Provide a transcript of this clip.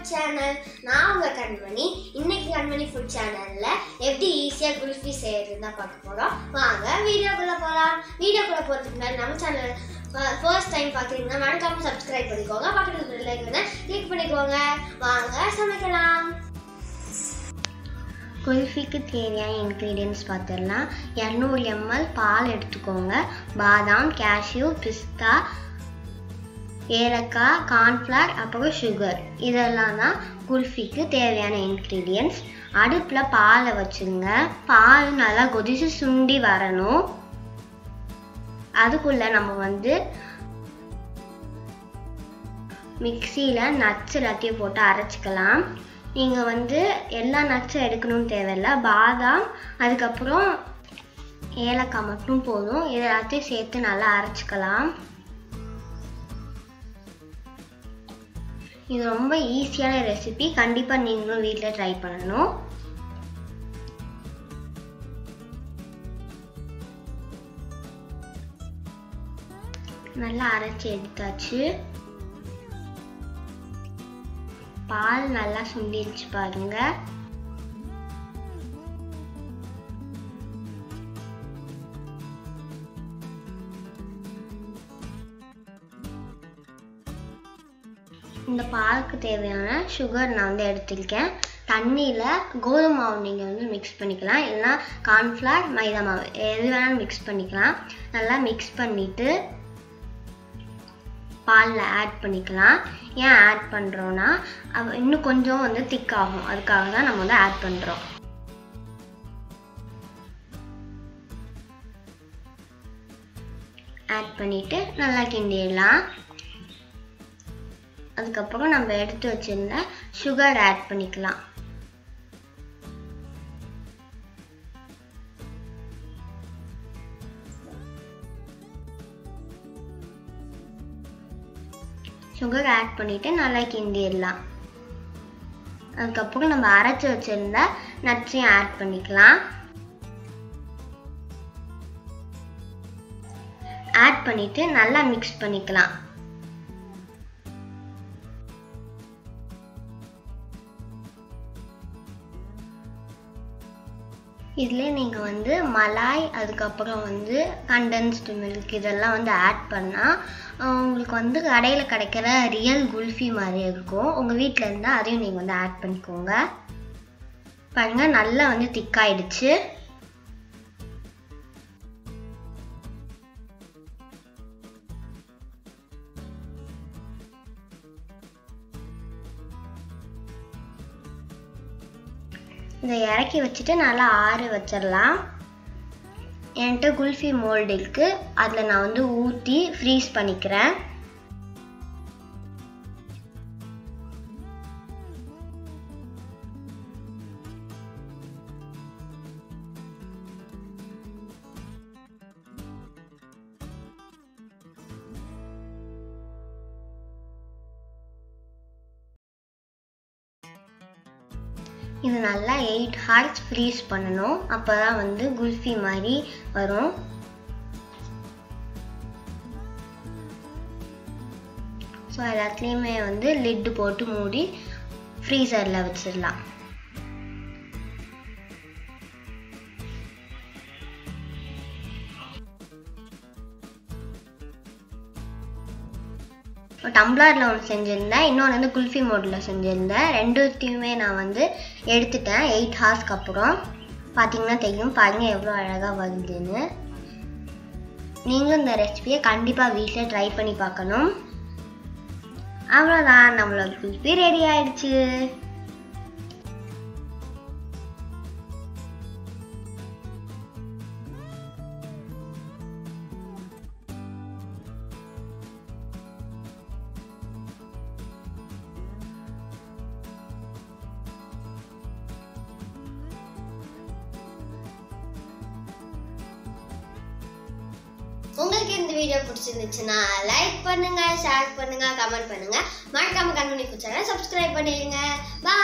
food channel நான் உங்க கண்மணி இன்னைக்கு கண்மணி ஃபுட் சேனல்ல எப்படி ஈஸியா குல்ஃபி செய்யறதுன்னு தான் பார்க்க போறோம் வாங்க வீடியோக்குள்ள போலாம் வீடியோக்குள்ள போறதுக்கு முன்னாடி நம்ம சேனல் ஃபர்ஸ்ட் டைம் பார்க்குறீங்கன்னா மறக்காம சப்ஸ்கிரைப் பண்ணிக்கோங்க பக்கத்துல இருக்கிற லைக் வந்து கிளிக் பண்ணிக்கோங்க வாங்க சமைக்கலாம் குல்ஃபிக்கு தேவையான இன்க்ரீடியன்ஸ் பார்த்துடலாம் இரநூறு எம்எல் பால் எடுத்துக்கோங்க பாதாம் கேஷ்யூ பிஸ்தா ஏலக்காய் கார்ன்ஃப்ளவர் அப்புறம் சுகர் இதெல்லாம் தான் குல்ஃபிக்கு தேவையான இன்க்ரீடியன்ஸ் அடுப்பில் பாலை வச்சுருங்க பால் நல்லா கொதிச்சு சுண்டி வரணும் அதுக்குள்ளே நம்ம வந்து மிக்சியில் நட்ஸ் எல்லாத்தையும் போட்டு அரைச்சிக்கலாம் நீங்கள் வந்து எல்லா நட்ஸும் எடுக்கணும்னு தேவையில்ல பாதாம் அதுக்கப்புறம் ஏலக்காய் மட்டும் போதும் இது எல்லாத்தையும் சேர்த்து நல்லா அரைச்சிக்கலாம் இது ரொம்ப ஈஸியான ரெசிபி கண்டிப்பாக நீங்களும் வீட்டில் ட்ரை பண்ணணும் நல்லா அரைச்சி எடுத்தாச்சு பால் நல்லா சுண்டிடுச்சு பாருங்க இந்த பாலுக்கு தேவையான சுகர் நான் வந்து எடுத்திருக்கேன் தண்ணியில் கோதுமை மாவு நீங்கள் வந்து மிக்ஸ் பண்ணிக்கலாம் இல்லைனா கார்ன்ஃப்ளவர் மைதா மாவு எது வேணாலும் மிக்ஸ் பண்ணிக்கலாம் நல்லா மிக்ஸ் பண்ணிவிட்டு பாலில் ஆட் பண்ணிக்கலாம் ஏன் ஆட் பண்ணுறோன்னா அவ இன்னும் கொஞ்சம் வந்து திக் ஆகும் அதுக்காக தான் நம்ம வந்து ஆட் பண்ணுறோம் ஆட் பண்ணிவிட்டு நல்லா கிண்டிடலாம் அதுக்கப்புறம் நம்ம எடுத்து வச்சிருந்த சுகர் ஆட் பண்ணிக்கலாம் சுகர் ஆட் பண்ணிவிட்டு நல்லா கிண்டிடலாம் அதுக்கப்புறம் நம்ம அரைச்சி வச்சுருந்த நட்ஸையும் ஆட் பண்ணிக்கலாம் ஆட் பண்ணிவிட்டு நல்லா மிக்ஸ் பண்ணிக்கலாம் இதில் நீங்கள் வந்து மலாய் அதுக்கப்புறம் வந்து கண்டென்ஸ்டு மில்க் இதெல்லாம் வந்து ஆட் பண்ணால் உங்களுக்கு வந்து கடையில் கிடைக்கிற ரியல் குல்ஃபி மாதிரி இருக்கும் உங்கள் வீட்டில் இருந்தால் அதையும் நீங்கள் வந்து ஆட் பண்ணிக்கோங்க பாருங்கள் நல்லா வந்து திக்காயிடுச்சு இதை இறக்கி வச்சுட்டு நல்லா ஆற வச்சிடலாம் என்கிட்ட குல்ஃபி மோல்டு இருக்குது அதில் நான் வந்து ஊற்றி ஃப்ரீஸ் பண்ணிக்கிறேன் இது நல்லா எயிட் ஹார்ஸ் ஃப்ரீஸ் பண்ணணும் அப்போ தான் வந்து குல்ஃபி மாதிரி வரும் ஸோ எல்லாத்துலேயுமே வந்து லிட்டு போட்டு மூடி ஃப்ரீசரில் வச்சிடலாம் டம்ளரில் ஒன்று செஞ்சுருந்தேன் இன்னொன்று வந்து குல்ஃபி மோடில் செஞ்சுருந்தேன் ரெண்டுத்தையுமே நான் வந்து எடுத்துட்டேன் எயிட் ஹார்ஸ்க்கு அப்புறம் பார்த்தீங்கன்னா தெரியும் பாருங்கள் எவ்வளோ அழகாக வருதுன்னு நீங்களும் இந்த ரெசிபியை கண்டிப்பாக வீட்டில் ட்ரை பண்ணி பார்க்கணும் அவ்வளோதான் நம்மளோட குல்ஃபி ரெடி ஆயிடுச்சு உங்களுக்கு இந்த வீடியோ பிடிச்சிருந்துச்சுன்னா லைக் பண்ணுங்க ஷேர் பண்ணுங்க கமெண்ட் பண்ணுங்க மறக்காம கண்மணி ஃபுட் சேனல் சப்ஸ்கிரைப் பண்ணிடுங்க பாய்